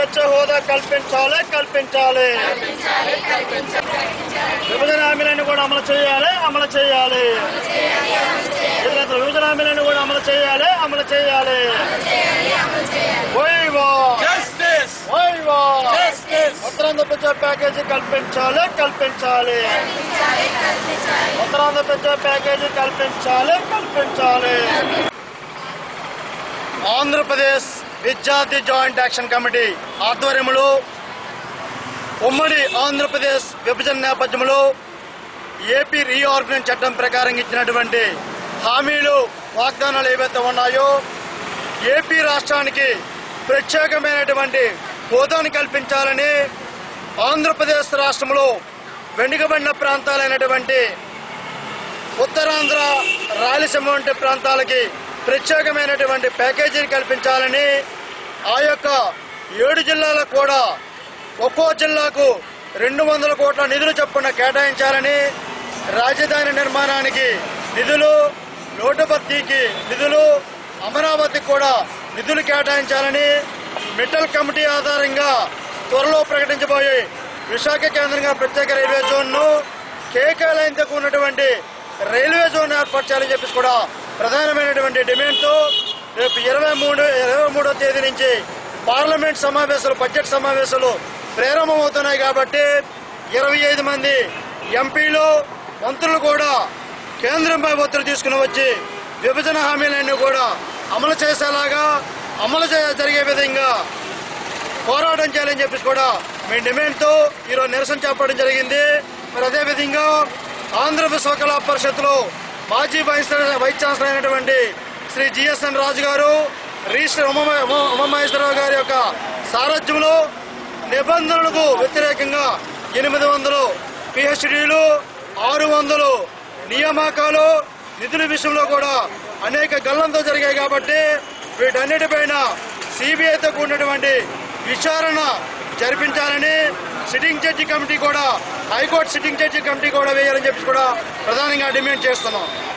ప్రత్యేక హోదా కల్పించాలి కల్పించాలి విభజన హామీలను కూడా అమలు చేయాలి అమలు చేయాలి ఇతర విభజన హామీలను కూడా అమలు చేయాలి అమలు చేయాలి viva justice viva justice Uttarandhra Pradesh package కల్పించాలి కల్పించాలి ఉత్తరాంధ్రప్రదేశ్ ప్యాకేజీ కల్పించాలి కల్పించాలి ఆంధ్రప్రదేశ్ విద్యార్థి జాయింట్ యాక్షన్ కమిటీ ఆధ్వర్యంలో ఉమ్మడి ఆంధ్రప్రదేశ్ విభజన నేపథ్యంలో ఏపీ రీఆర్గనైజ్ చట్టం ప్రకారం ఇచ్చినటువంటి హామీలు వాగ్దానాలు ఏవైతే ఉన్నాయో ఏపీ రాష్ట్రానికి ప్రత్యేకమైనటువంటి హోదాను కల్పించాలని ఆంధ్రప్రదేశ్ రాష్ట్రంలో వెనుకబడిన ప్రాంతాలైనటువంటి ఉత్తరాంధ్ర రాయలసీమ వంటి ప్రాంతాలకి ప్రత్యేకమైనటువంటి ప్యాకేజీని కల్పించాలని ఆ యొక్క ఏడు జిల్లాలకు కూడా ఒక్కో జిల్లాకు రెండు వందల కోట్ల నిధులు చొప్పున కేటాయించాలని రాజధాని నిర్మాణానికి నిధులు లోటు భర్తీకి నిధులు అమరావతికి కూడా నిధులు కేటాయించాలని మిట్టల్ కమిటీ ఆధారంగా త్వరలో ప్రకటించబోయే విశాఖ కేంద్రంగా ప్రత్యేక రైల్వే జోన్ను కేకే లైన్తో ఉన్నటువంటి రైల్వే జోన్ ఏర్పాటు చేయాలని చెప్పేసి కూడా ప్రధానమైనటువంటి డిమాండ్తో రేపు ఇరవై మూడు ఇరవై మూడో తేదీ నుంచి పార్లమెంట్ సమావేశాలు బడ్జెట్ సమావేశాలు ప్రారంభమవుతున్నాయి కాబట్టి ఇరవై ఐదు మంది ఎంపీలు మంత్రులు కూడా కేంద్రంపై ఒత్తిడి తీసుకుని వచ్చి విభజన హామీలన్నీ కూడా అమలు చేసేలాగా అమలు చే- జరిగే విధంగా పోరాటం చేయాలని చెప్పేసి కూడా మీ డిమాండ్తో ఈరోజు నిరసన చేపట్టడం జరిగింది మరి అదేవిధంగా ఆంధ్ర విశ్వకళా పరిషత్లో మాజీ వైస్ వైస్ ఛాన్సలర్ అయినటువంటి శ్రీ జిఎస్ఎన్ రాజు గారు రిజిస్టర్ ఉమా ఉమా- ఉమామహేశ్వరరావు గారి యొక్క సారథ్యంలో నిబంధనలకు వ్యతిరేకంగా ఎనిమిది వందలు పిహెచ్డీలు ఆరు వందలు నియామకాలు నిధుల విషయంలో కూడా అనేక గల్లంతో జరిగాయి కాబట్టి వీటన్నిటిపైన సిబిఐతో కూడినటువంటి విచారణ జరిపించాలని సిట్టింగ్ జడ్జి కమిటీ కూడా హైకోర్టు సిట్టింగ్ జడ్జి కమిటీ కూడా వేయాలని చెప్పి కూడా ప్రధానంగా డిమాండ్ చేస్తున్నాం